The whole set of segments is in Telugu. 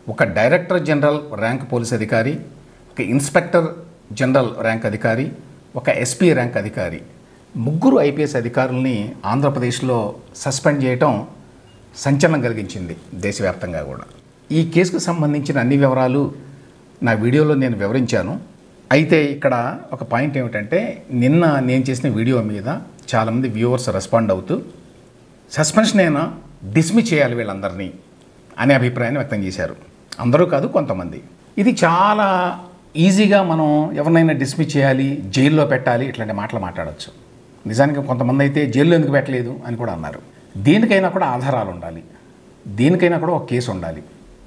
ఒక డైరెక్టర్ జనరల్ ర్యాంక్ పోలీస్ అధికారి ఒక ఇన్స్పెక్టర్ జనరల్ ర్యాంక్ అధికారి ఒక ఎస్పీ ర్యాంక్ అధికారి ముగ్గురు ఐపీఎస్ అధికారుల్ని ఆంధ్రప్రదేశ్లో సస్పెండ్ చేయటం సంచలనం కలిగించింది దేశవ్యాప్తంగా కూడా ఈ కేసుకు సంబంధించిన అన్ని వివరాలు నా వీడియోలో నేను వివరించాను అయితే ఇక్కడ ఒక పాయింట్ ఏమిటంటే నిన్న నేను చేసిన వీడియో మీద చాలామంది వ్యూవర్స్ రెస్పాండ్ అవుతూ సస్పెన్షన్ అయినా డిస్మిస్ చేయాలి వీళ్ళందరినీ అనే అభిప్రాయాన్ని వ్యక్తం చేశారు అందరూ కాదు కొంతమంది ఇది చాలా ఈజీగా మనం ఎవరినైనా డిస్మిస్ చేయాలి జైల్లో పెట్టాలి ఇట్లాంటి మాటలు మాట్లాడచ్చు నిజానికి కొంతమంది అయితే జైల్లో ఎందుకు పెట్టలేదు అని కూడా అన్నారు దేనికైనా కూడా ఆధారాలు ఉండాలి దేనికైనా కూడా ఒక కేసు ఉండాలి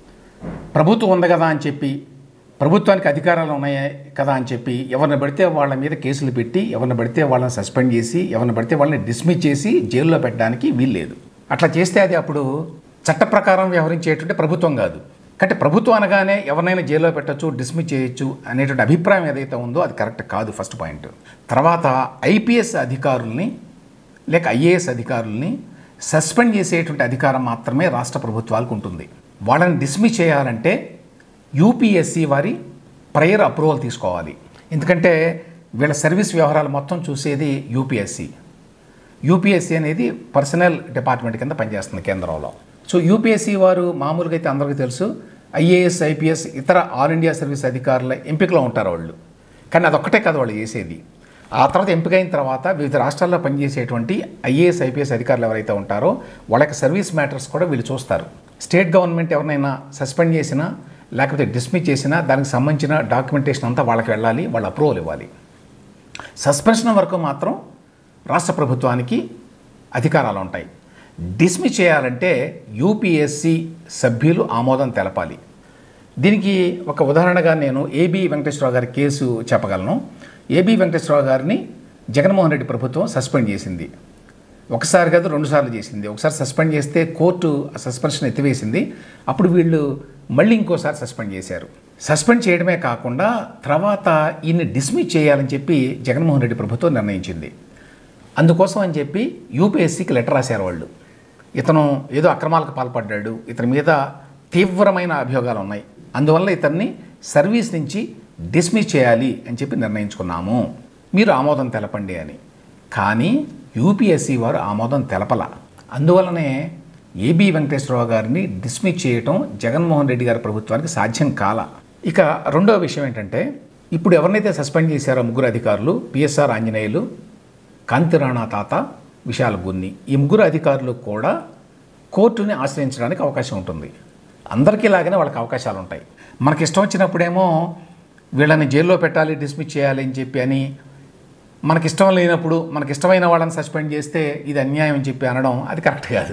ప్రభుత్వం ఉంది కదా అని చెప్పి ప్రభుత్వానికి అధికారాలు ఉన్నాయి కదా అని చెప్పి ఎవరిని పడితే వాళ్ళ మీద కేసులు పెట్టి ఎవరిని పడితే వాళ్ళని సస్పెండ్ చేసి ఎవరిని పడితే వాళ్ళని డిస్మిస్ చేసి జైల్లో పెట్టడానికి వీల్లేదు అట్లా చేస్తే అది అప్పుడు చట్ట ప్రకారం వ్యవహరించేటువంటి ప్రభుత్వం కాదు కాబట్టి ప్రభుత్వం అనగానే ఎవరినైనా జైల్లో పెట్టచ్చు డిస్మిస్ చేయొచ్చు అనేటువంటి అభిప్రాయం ఏదైతే ఉందో అది కరెక్ట్ కాదు ఫస్ట్ పాయింట్ తర్వాత ఐపీఎస్ అధికారుల్ని లేక ఐఏఎస్ అధికారుల్ని సస్పెండ్ చేసేటువంటి అధికారం మాత్రమే రాష్ట్ర ప్రభుత్వాలకు ఉంటుంది వాళ్ళని డిస్మిస్ చేయాలంటే యూపీఎస్సి వారి ప్రయర్ అప్రూవల్ తీసుకోవాలి ఎందుకంటే వీళ్ళ సర్వీస్ వ్యవహారాలు మొత్తం చూసేది యూపీఎస్సి యూపీఎస్సీ అనేది పర్సనల్ డిపార్ట్మెంట్ కింద పనిచేస్తుంది కేంద్రంలో సో యూపీఎస్సీ వారు మామూలుగా అయితే అందరికీ తెలుసు ఐఏఎస్ ఐపీఎస్ ఇతర ఆల్ ఇండియా సర్వీస్ అధికారుల ఎంపికలో ఉంటారు వాళ్ళు కానీ అదొక్కటే కాదు వాళ్ళు చేసేది ఆ తర్వాత ఎంపికైన తర్వాత వివిధ రాష్ట్రాల్లో పనిచేసేటువంటి ఐఏఎస్ ఐపీఎస్ అధికారులు ఎవరైతే ఉంటారో వాళ్ళ యొక్క సర్వీస్ మ్యాటర్స్ కూడా వీళ్ళు చూస్తారు స్టేట్ గవర్నమెంట్ ఎవరినైనా సస్పెండ్ చేసినా లేకపోతే డిస్మిస్ చేసినా దానికి సంబంధించిన డాక్యుమెంటేషన్ అంతా వాళ్ళకి వెళ్ళాలి వాళ్ళ అప్రూవల్ ఇవ్వాలి సస్పెన్షన్ వరకు మాత్రం రాష్ట్ర ప్రభుత్వానికి అధికారాలు ఉంటాయి డిస్మిస్ చేయాలంటే యూపీఎస్సి సభ్యులు ఆమోదం తెలపాలి దీనికి ఒక ఉదాహరణగా నేను ఏబి వెంకటేశ్వరరావు గారి కేసు చెప్పగలను ఏబి వెంకటేశ్వరరావు గారిని జగన్మోహన్ రెడ్డి ప్రభుత్వం సస్పెండ్ చేసింది ఒకసారి కాదు రెండుసార్లు చేసింది ఒకసారి సస్పెండ్ చేస్తే కోర్టు ఆ సస్పెన్షన్ ఎత్తివేసింది అప్పుడు వీళ్ళు మళ్ళీ ఇంకోసారి సస్పెండ్ చేశారు సస్పెండ్ చేయడమే కాకుండా తర్వాత ఈయన్ని డిస్మిస్ చేయాలని చెప్పి జగన్మోహన్ రెడ్డి ప్రభుత్వం నిర్ణయించింది అందుకోసం అని చెప్పి యూపీఎస్సీకి లెటర్ రాశారు వాళ్ళు ఇతను ఏదో అక్రమాలకు పాల్పడ్డాడు ఇతని మీద తీవ్రమైన అభియోగాలు ఉన్నాయి అందువల్ల ఇతన్ని సర్వీస్ నుంచి డిస్మిస్ చేయాలి అని చెప్పి నిర్ణయించుకున్నాము మీరు ఆమోదం తెలపండి అని కానీ యూపీఎస్సీ వారు ఆమోదం తెలపల అందువలనే ఏబి వెంకటేశ్వరరావు గారిని డిస్మిస్ చేయటం జగన్మోహన్ రెడ్డి గారి ప్రభుత్వానికి సాధ్యం కాల ఇక రెండో విషయం ఏంటంటే ఇప్పుడు ఎవరినైతే సస్పెండ్ చేశారో ముగ్గురు అధికారులు పిఎస్ఆర్ ఆంజనేయులు కాంతిరాణా తాత విశాల గున్ని ఈ ముగ్గురు అధికారులు కూడా కోర్టుని ఆశ్రయించడానికి అవకాశం ఉంటుంది అందరికీ లాగానే వాళ్ళకి అవకాశాలు ఉంటాయి మనకి ఇష్టం వచ్చినప్పుడేమో వీళ్ళని జైల్లో పెట్టాలి డిస్మిస్ చేయాలి అని చెప్పి అని మనకి ఇష్టం లేనప్పుడు మనకి ఇష్టమైన వాళ్ళని సస్పెండ్ చేస్తే ఇది అన్యాయం అని చెప్పి అనడం అది కరెక్ట్ కాదు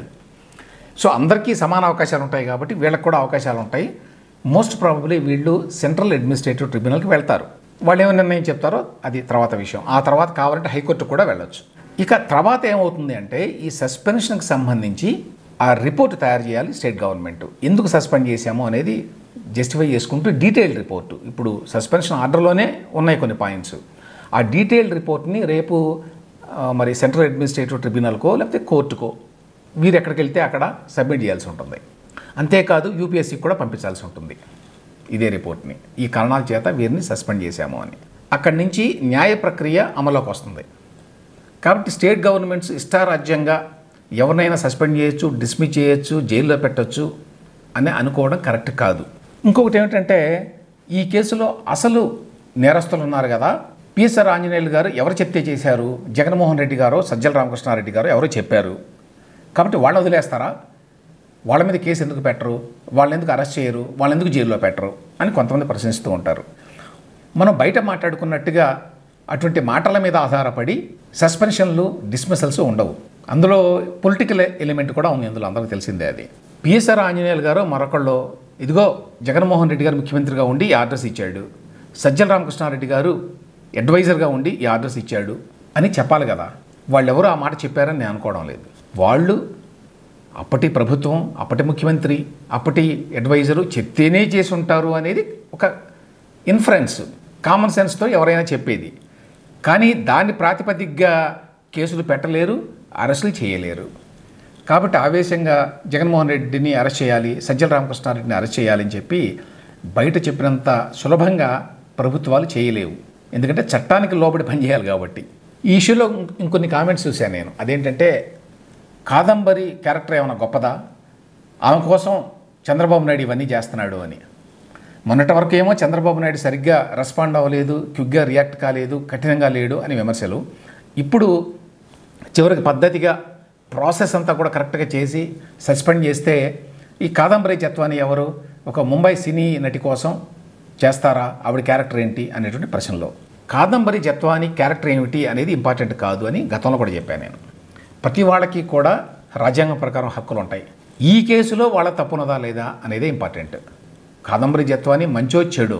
సో అందరికీ సమాన అవకాశాలు ఉంటాయి కాబట్టి వీళ్ళకి కూడా అవకాశాలు ఉంటాయి మోస్ట్ ప్రాబబ్లీ వీళ్ళు సెంట్రల్ అడ్మినిస్ట్రేటివ్ ట్రిబ్యునల్కి వెళ్తారు వాళ్ళు ఏమైనా నిర్ణయం చెప్తారో అది తర్వాత విషయం ఆ తర్వాత కావాలంటే హైకోర్టు కూడా వెళ్ళొచ్చు ఇక తర్వాత ఏమవుతుంది అంటే ఈ సస్పెన్షన్కి సంబంధించి ఆ రిపోర్ట్ తయారు చేయాలి స్టేట్ గవర్నమెంట్ ఎందుకు సస్పెండ్ చేశాము అనేది జస్టిఫై చేసుకుంటూ డీటెయిల్డ్ రిపోర్టు ఇప్పుడు సస్పెన్షన్ ఆర్డర్లోనే ఉన్నాయి కొన్ని పాయింట్స్ ఆ డీటెయిల్డ్ రిపోర్ట్ని రేపు ఆ, మరి సెంట్రల్ అడ్మినిస్ట్రేటివ్ ట్రిబ్యునల్కో లేకపోతే కోర్టుకో వీరు ఎక్కడికి వెళ్తే అక్కడ సబ్మిట్ చేయాల్సి ఉంటుంది అంతేకాదు యూపీఎస్సీకి కూడా పంపించాల్సి ఉంటుంది ఇదే రిపోర్ట్ని ఈ కారణాల చేత వీరిని సస్పెండ్ చేశాము అని అక్కడి నుంచి న్యాయ ప్రక్రియ అమల్లోకి వస్తుంది కాబట్టి స్టేట్ గవర్నమెంట్స్ ఇష్టారాజ్యంగా ఎవరినైనా సస్పెండ్ చేయొచ్చు డిస్మిస్ చేయొచ్చు జైల్లో పెట్టొచ్చు అని అనుకోవడం కరెక్ట్ కాదు ఇంకొకటి ఏమిటంటే ఈ కేసులో అసలు నేరస్తులు ఉన్నారు కదా పిఎస్ఆర్ ఆంజనేయులు గారు ఎవరు చెప్తే చేశారు జగన్మోహన్ రెడ్డి గారు సజ్జల రామకృష్ణారెడ్డి గారు ఎవరో చెప్పారు కాబట్టి వాళ్ళని వదిలేస్తారా వాళ్ళ మీద కేసు ఎందుకు పెట్టరు వాళ్ళని ఎందుకు అరెస్ట్ చేయరు వాళ్ళని ఎందుకు జైల్లో పెట్టరు అని కొంతమంది ప్రశ్నిస్తూ ఉంటారు మనం బయట మాట్లాడుకున్నట్టుగా అటువంటి మాటల మీద ఆధారపడి సస్పెన్షన్లు డిస్మిసల్స్ ఉండవు అందులో పొలిటికల్ ఎలిమెంట్ కూడా ఉంది అందులో అందరికీ తెలిసిందే అది పిఎస్ఆర్ ఆంజనేయులు గారు మరొకళ్ళు ఇదిగో జగన్మోహన్ రెడ్డి గారు ముఖ్యమంత్రిగా ఉండి ఈ ఆర్డర్స్ ఇచ్చాడు సజ్జల రామకృష్ణారెడ్డి గారు అడ్వైజర్గా ఉండి ఈ ఆర్డర్స్ ఇచ్చాడు అని చెప్పాలి కదా వాళ్ళు ఎవరు ఆ మాట చెప్పారని నేను అనుకోవడం లేదు వాళ్ళు అప్పటి ప్రభుత్వం అప్పటి ముఖ్యమంత్రి అప్పటి అడ్వైజరు చెప్తేనే చేసి ఉంటారు అనేది ఒక ఇన్ఫరెన్స్ కామన్ సెన్స్తో ఎవరైనా చెప్పేది కానీ దాన్ని ప్రాతిపదికగా కేసులు పెట్టలేరు అరెస్టులు చేయలేరు కాబట్టి ఆవేశంగా జగన్మోహన్ రెడ్డిని అరెస్ట్ చేయాలి సజ్జల రామకృష్ణారెడ్డిని అరెస్ట్ చేయాలని చెప్పి బయట చెప్పినంత సులభంగా ప్రభుత్వాలు చేయలేవు ఎందుకంటే చట్టానికి లోబడి పనిచేయాలి కాబట్టి ఈ ఇష్యూలో ఇం- ఇంకొన్ని కామెంట్స్ చూశాను నేను అదేంటంటే కాదంబరి క్యారెక్టర్ ఏమైనా గొప్పదా ఆమె కోసం చంద్రబాబు నాయుడు ఇవన్నీ చేస్తున్నాడు అని మొన్నటి వరకు ఏమో చంద్రబాబు నాయుడు సరిగ్గా రెస్పాండ్ అవ్వలేదు క్విక్గా రియాక్ట్ కాలేదు కఠినంగా లేడు అని విమర్శలు ఇప్పుడు చివరికి పద్ధతిగా ప్రాసెస్ అంతా కూడా కరెక్ట్గా చేసి సస్పెండ్ చేస్తే ఈ కాదంబరి చత్వాన్ని ఎవరు ఒక ముంబై సినీ నటి కోసం చేస్తారా ఆవిడ క్యారెక్టర్ ఏంటి అనేటువంటి ప్రశ్నలో కాదంబరి జత్వాని క్యారెక్టర్ ఏమిటి అనేది ఇంపార్టెంట్ కాదు అని గతంలో కూడా చెప్పాను నేను ప్రతి వాళ్ళకి కూడా రాజ్యాంగం ప్రకారం హక్కులు ఉంటాయి ఈ కేసులో వాళ్ళ తప్పున్నదా లేదా అనేదే ఇంపార్టెంట్ కాదంబరి జత్వాని మంచో చెడు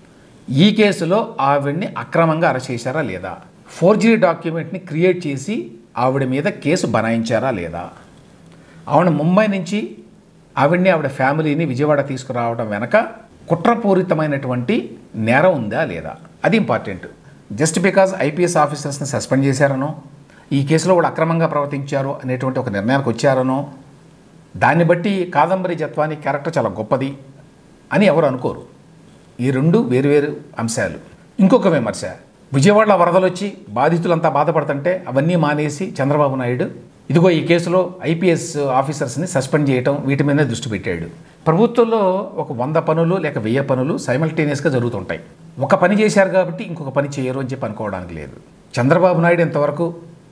ఈ కేసులో ఆవిడ్ని అక్రమంగా అరెస్ట్ చేశారా లేదా ఫోర్జరీ డాక్యుమెంట్ని క్రియేట్ చేసి ఆవిడ మీద కేసు బనాయించారా లేదా ఆవిడ ముంబై నుంచి ఆవిడ్ని ఆవిడ ఫ్యామిలీని విజయవాడ తీసుకురావడం వెనక కుట్రపూరితమైనటువంటి నేరం ఉందా లేదా అది ఇంపార్టెంట్ జస్ట్ బికాజ్ ఐపీఎస్ ఆఫీసర్స్ని సస్పెండ్ చేశారనో ఈ కేసులో వాళ్ళు అక్రమంగా ప్రవర్తించారు అనేటువంటి ఒక నిర్ణయానికి వచ్చారనో దాన్ని బట్టి కాదంబరి జత్వాని క్యారెక్టర్ చాలా గొప్పది అని ఎవరు అనుకోరు ఈ రెండు వేరువేరు అంశాలు ఇంకొక విమర్శ విజయవాడలో వరదలు వచ్చి బాధితులంతా బాధపడుతుంటే అవన్నీ మానేసి చంద్రబాబు నాయుడు ఇదిగో ఈ కేసులో ఐపీఎస్ ఆఫీసర్స్ని సస్పెండ్ చేయటం వీటి మీదనే దృష్టి పెట్టాడు ప్రభుత్వంలో ఒక వంద పనులు లేక వెయ్యి పనులు సైమల్టేనియస్గా జరుగుతుంటాయి ఒక పని చేశారు కాబట్టి ఇంకొక పని చేయరు అని చెప్పి అనుకోవడానికి లేదు చంద్రబాబు నాయుడు ఇంతవరకు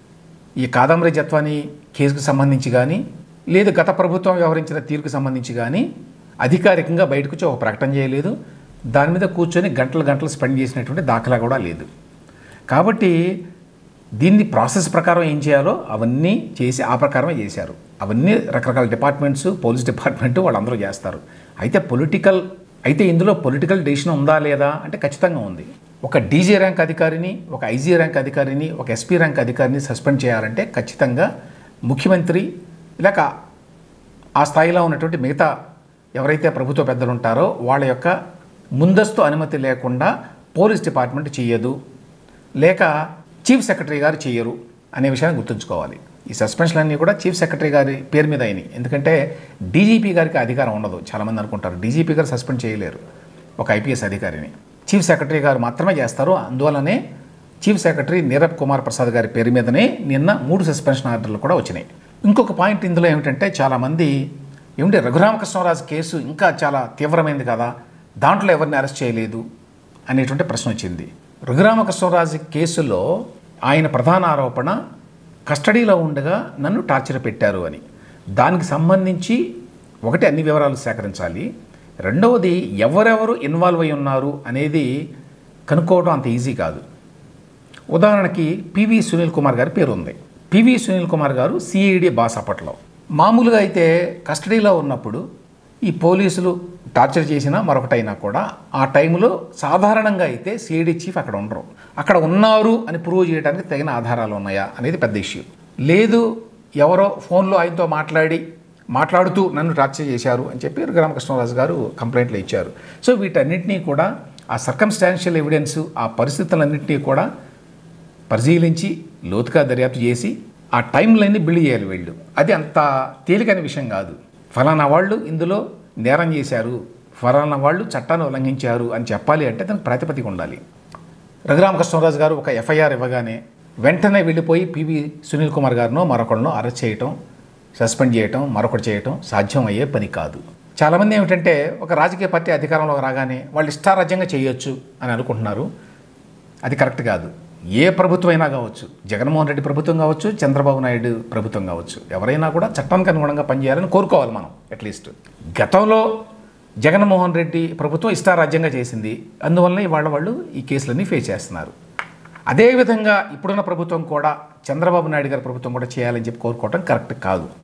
ఈ కాదంబరి జత్వాని కేసుకు సంబంధించి కానీ లేదు గత ప్రభుత్వం వ్యవహరించిన తీరుకు సంబంధించి కానీ అధికారికంగా బయటకు వచ్చి ఒక ప్రకటన చేయలేదు దాని మీద కూర్చొని గంటలు గంటలు స్పెండ్ చేసినటువంటి దాఖలా కూడా లేదు కాబట్టి దీన్ని ప్రాసెస్ ప్రకారం ఏం చేయాలో అవన్నీ చేసి ఆ ప్రకారమే చేశారు అవన్నీ రకరకాల డిపార్ట్మెంట్స్ పోలీస్ డిపార్ట్మెంట్ వాళ్ళందరూ చేస్తారు అయితే పొలిటికల్ అయితే ఇందులో పొలిటికల్ డెసిషన్ ఉందా లేదా అంటే ఖచ్చితంగా ఉంది ఒక డీజీ ర్యాంక్ అధికారిని ఒక ఐజీ ర్యాంక్ అధికారిని ఒక ఎస్పీ ర్యాంక్ అధికారిని సస్పెండ్ చేయాలంటే ఖచ్చితంగా ముఖ్యమంత్రి లేక ఆ స్థాయిలో ఉన్నటువంటి మిగతా ఎవరైతే ప్రభుత్వ పెద్దలు ఉంటారో వాళ్ళ యొక్క ముందస్తు అనుమతి లేకుండా పోలీస్ డిపార్ట్మెంట్ చేయదు లేక చీఫ్ సెక్రటరీ గారు చేయరు అనే విషయాన్ని గుర్తుంచుకోవాలి ఈ సస్పెన్షన్ అన్నీ కూడా చీఫ్ సెక్రటరీ గారి పేరు మీద అయినాయి ఎందుకంటే డీజీపీ గారికి అధికారం ఉండదు చాలామంది అనుకుంటారు డీజీపీ గారు సస్పెండ్ చేయలేరు ఒక ఐపీఎస్ అధికారిని చీఫ్ సెక్రటరీ గారు మాత్రమే చేస్తారు అందువల్లనే చీఫ్ సెక్రటరీ నీరబ్ కుమార్ ప్రసాద్ గారి పేరు మీదనే నిన్న మూడు సస్పెన్షన్ ఆర్డర్లు కూడా వచ్చినాయి ఇంకొక పాయింట్ ఇందులో ఏమిటంటే చాలామంది ఏమిటి రఘురామకృష్ణరాజు కేసు ఇంకా చాలా తీవ్రమైనది కదా దాంట్లో ఎవరిని అరెస్ట్ చేయలేదు అనేటువంటి ప్రశ్న వచ్చింది రఘురామకృష్ణరాజు కేసులో ఆయన ప్రధాన ఆరోపణ కస్టడీలో ఉండగా నన్ను టార్చర్ పెట్టారు అని దానికి సంబంధించి ఒకటి అన్ని వివరాలు సేకరించాలి రెండవది ఎవరెవరు ఇన్వాల్వ్ అయి ఉన్నారు అనేది కనుక్కోవడం అంత ఈజీ కాదు ఉదాహరణకి పివి సునీల్ కుమార్ గారి పేరు ఉంది పివి సునీల్ కుమార్ గారు సిఐడి బాస్ అప్పట్లో మామూలుగా అయితే కస్టడీలో ఉన్నప్పుడు ఈ పోలీసులు టార్చర్ చేసినా మరొకటైనా కూడా ఆ టైంలో సాధారణంగా అయితే సిఐడి చీఫ్ అక్కడ ఉండరు అక్కడ ఉన్నారు అని ప్రూవ్ చేయడానికి తగిన ఆధారాలు ఉన్నాయా అనేది పెద్ద ఇష్యూ లేదు ఎవరో ఫోన్లో ఆయనతో మాట్లాడి మాట్లాడుతూ నన్ను టార్చర్ చేశారు అని చెప్పి రామకృష్ణరాజు గారు కంప్లైంట్లు ఇచ్చారు సో వీటన్నిటినీ కూడా ఆ సర్కమ్స్టాన్షియల్ ఎవిడెన్స్ ఆ పరిస్థితులన్నింటినీ కూడా పరిశీలించి లోతుగా దర్యాప్తు చేసి ఆ టైం లైన్ని బిల్డ్ చేయాలి వీళ్ళు అది అంత తేలికైన విషయం కాదు ఫలానా వాళ్ళు ఇందులో నేరం చేశారు ఫలానా వాళ్ళు చట్టాన్ని ఉల్లంఘించారు అని చెప్పాలి అంటే దానికి ప్రాతిపదిక ఉండాలి రఘురామకృష్ణరాజు గారు ఒక ఎఫ్ఐఆర్ ఇవ్వగానే వెంటనే వెళ్ళిపోయి పివి సునీల్ కుమార్ గారినో మరొకరినో అరెస్ట్ చేయటం సస్పెండ్ చేయటం మరొకటి చేయటం సాధ్యం అయ్యే పని కాదు చాలామంది ఏమిటంటే ఒక రాజకీయ పార్టీ అధికారంలోకి రాగానే వాళ్ళు ఇష్టారాజ్యంగా చేయొచ్చు అని అనుకుంటున్నారు అది కరెక్ట్ కాదు ఏ ప్రభుత్వం అయినా కావచ్చు జగన్మోహన్ రెడ్డి ప్రభుత్వం కావచ్చు చంద్రబాబు నాయుడు ప్రభుత్వం కావచ్చు ఎవరైనా కూడా చట్టానికి అనుగుణంగా పనిచేయాలని కోరుకోవాలి మనం అట్లీస్ట్ గతంలో జగన్మోహన్ రెడ్డి ప్రభుత్వం ఇష్టారాజ్యంగా చేసింది అందువల్ల ఇవాళ వాళ్ళు ఈ కేసులన్నీ ఫేస్ చేస్తున్నారు అదేవిధంగా ఇప్పుడున్న ప్రభుత్వం కూడా చంద్రబాబు నాయుడు గారి ప్రభుత్వం కూడా చేయాలని చెప్పి కోరుకోవడం కరెక్ట్ కాదు